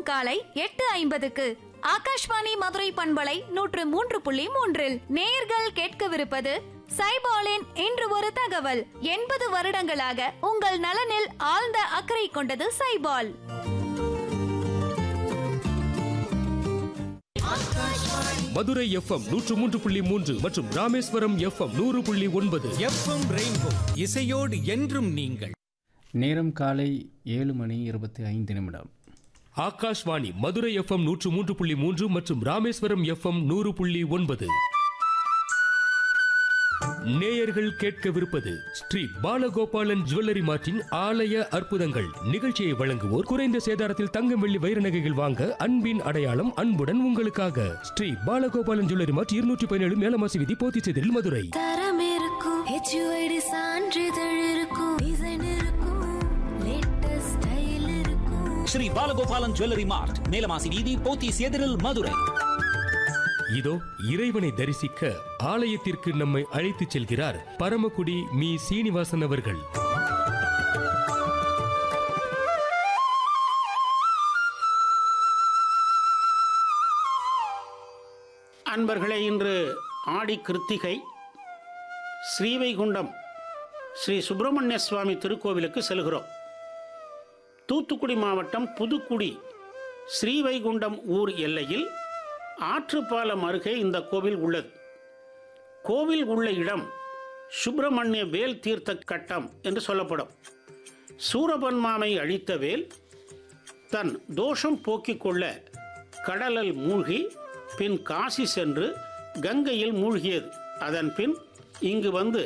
தினமும் காலை எட்டு ஐம்பதுக்கு ஆகாஷ்வாணி மதுரை பண்பலை நூற்று மூன்று புள்ளி மூன்றில் நேயர்கள் கேட்கவிருப்பது சைபாலின் இன்று ஒரு தகவல் எண்பது வருடங்களாக உங்கள் நலனில் ஆழ்ந்த அக்கறை கொண்டது சைபால் மதுரை எஃப்எம் நூற்று மூன்று புள்ளி மூன்று மற்றும் ராமேஸ்வரம் எஃப்எம் நூறு புள்ளி ஒன்பது எஃப்எம் ரெயின்போ இசையோடு என்றும் நீங்கள் நேரம் காலை ஏழு மணி இருபத்தி ஐந்து நிமிடம் ஆகாஷ்வாணி மதுரை எஃப்எம் நூற்று மூன்று புள்ளி மூன்று மற்றும் ராமேஸ்வரம் எஃப்எம் நூறு புள்ளி ஒன்பது நேயர்கள் கேட்கவிருப்பது ஸ்ரீ பாலகோபாலன் ஜுவல்லரி மார்ட்டின் ஆலய அற்புதங்கள் நிகழ்ச்சியை வழங்குவோர் குறைந்த சேதாரத்தில் தங்கம் வெள்ளி வைர நகைகள் வாங்க அன்பின் அடையாளம் அன்புடன் உங்களுக்காக ஸ்ரீ பாலகோபாலன் ஜுவல்லரி மார்ட் இருநூற்றி பதினேழு மேலமாசி விதி போத்திச்செதில் மதுரை தரம் இருக்கும் ஹெச்யூஐடி சான்றிதழ் இருக்கும் டிசைன் இருக்கும் லேட்டஸ்ட் ஸ்டைல் இருக்கும் ஸ்ரீ பாலகோபாலன் ஜுவல்லரி மார்ட் மேலமாசி வீதி போத்தீஸ் எதிரில் மதுரை இதோ இறைவனை தரிசிக்க ஆலயத்திற்கு நம்மை அழைத்துச் செல்கிறார் பரமக்குடி மீ சீனிவாசன் அவர்கள் அன்பர்களே இன்று ஆடி கிருத்திகை ஸ்ரீவைகுண்டம் ஸ்ரீ சுப்பிரமணிய சுவாமி திருக்கோவிலுக்கு செல்கிறோம் தூத்துக்குடி மாவட்டம் புதுக்குடி ஸ்ரீவைகுண்டம் ஊர் எல்லையில் ஆற்றுப்பாலம் அருகே இந்த கோவில் உள்ளது கோவில் உள்ள இடம் சுப்பிரமணிய வேல் தீர்த்த கட்டம் என்று சொல்லப்படும் சூரபன்மாமை அழித்த வேல் தன் தோஷம் போக்கிக் கொள்ள கடலில் மூழ்கி பின் காசி சென்று கங்கையில் மூழ்கியது அதன் பின் இங்கு வந்து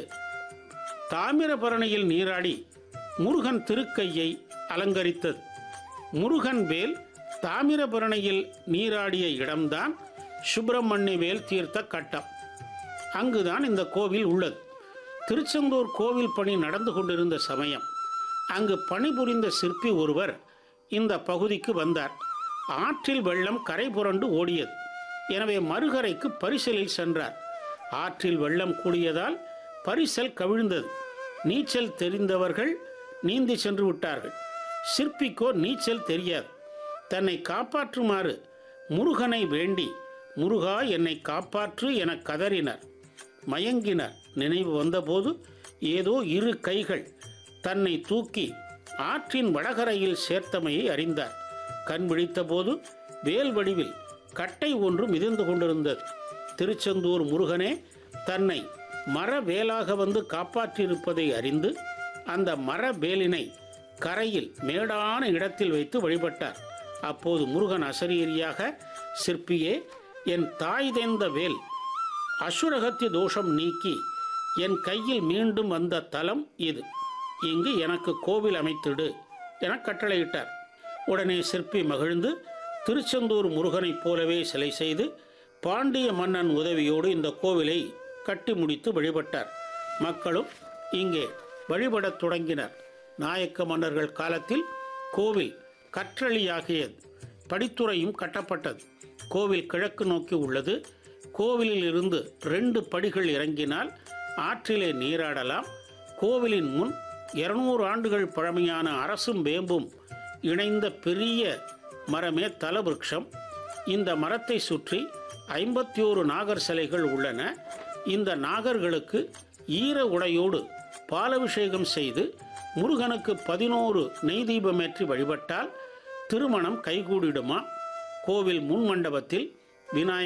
தாமிரபரணியில் நீராடி முருகன் திருக்கையை அலங்கரித்தது முருகன் வேல் தாமிரபரணியில் நீராடிய இடம்தான் சுப்பிரமணிய வேல் தீர்த்த கட்டம் அங்குதான் இந்த கோவில் உள்ளது திருச்செந்தூர் கோவில் பணி நடந்து கொண்டிருந்த சமயம் அங்கு பணிபுரிந்த சிற்பி ஒருவர் இந்த பகுதிக்கு வந்தார் ஆற்றில் வெள்ளம் கரை புரண்டு ஓடியது எனவே மறுகரைக்கு பரிசலில் சென்றார் ஆற்றில் வெள்ளம் கூடியதால் பரிசல் கவிழ்ந்தது நீச்சல் தெரிந்தவர்கள் நீந்தி சென்று விட்டார்கள் சிற்பிக்கோ நீச்சல் தெரியாது தன்னை காப்பாற்றுமாறு முருகனை வேண்டி முருகா என்னை காப்பாற்று என கதறினர் மயங்கினர் நினைவு வந்தபோது ஏதோ இரு கைகள் தன்னை தூக்கி ஆற்றின் வடகரையில் சேர்த்தமையை அறிந்தார் கண் விழித்தபோது வேல் வடிவில் கட்டை ஒன்று மிதந்து கொண்டிருந்தது திருச்செந்தூர் முருகனே தன்னை மர வேலாக வந்து காப்பாற்றியிருப்பதை அறிந்து அந்த மர வேலினை கரையில் மேடான இடத்தில் வைத்து வழிபட்டார் அப்போது முருகன் அசரீரியாக சிற்பியே என் தாய் தேர்ந்த வேல் அசுரகத்திய தோஷம் நீக்கி என் கையில் மீண்டும் வந்த தலம் இது இங்கு எனக்கு கோவில் அமைத்திடு என கட்டளையிட்டார் உடனே சிற்பி மகிழ்ந்து திருச்செந்தூர் முருகனைப் போலவே சிலை செய்து பாண்டிய மன்னன் உதவியோடு இந்த கோவிலை கட்டி முடித்து வழிபட்டார் மக்களும் இங்கே வழிபடத் தொடங்கினர் நாயக்க மன்னர்கள் காலத்தில் கோவில் கற்றளியாகியது படித்துறையும் கட்டப்பட்டது கோவில் கிழக்கு நோக்கி உள்ளது கோவிலில் இருந்து ரெண்டு படிகள் இறங்கினால் ஆற்றிலே நீராடலாம் கோவிலின் முன் இருநூறு ஆண்டுகள் பழமையான அரசும் வேம்பும் இணைந்த பெரிய மரமே தலவிருட்சம் இந்த மரத்தை சுற்றி ஐம்பத்தி ஓரு நாகர் சிலைகள் உள்ளன இந்த நாகர்களுக்கு ஈர உடையோடு பாலபிஷேகம் செய்து முருகனுக்கு பதினோரு நெய் தீபமேற்றி வழிபட்டால் திருமணம் கைகூடிடுமா கோவில் முன் மண்டபத்தில் விநாயகர்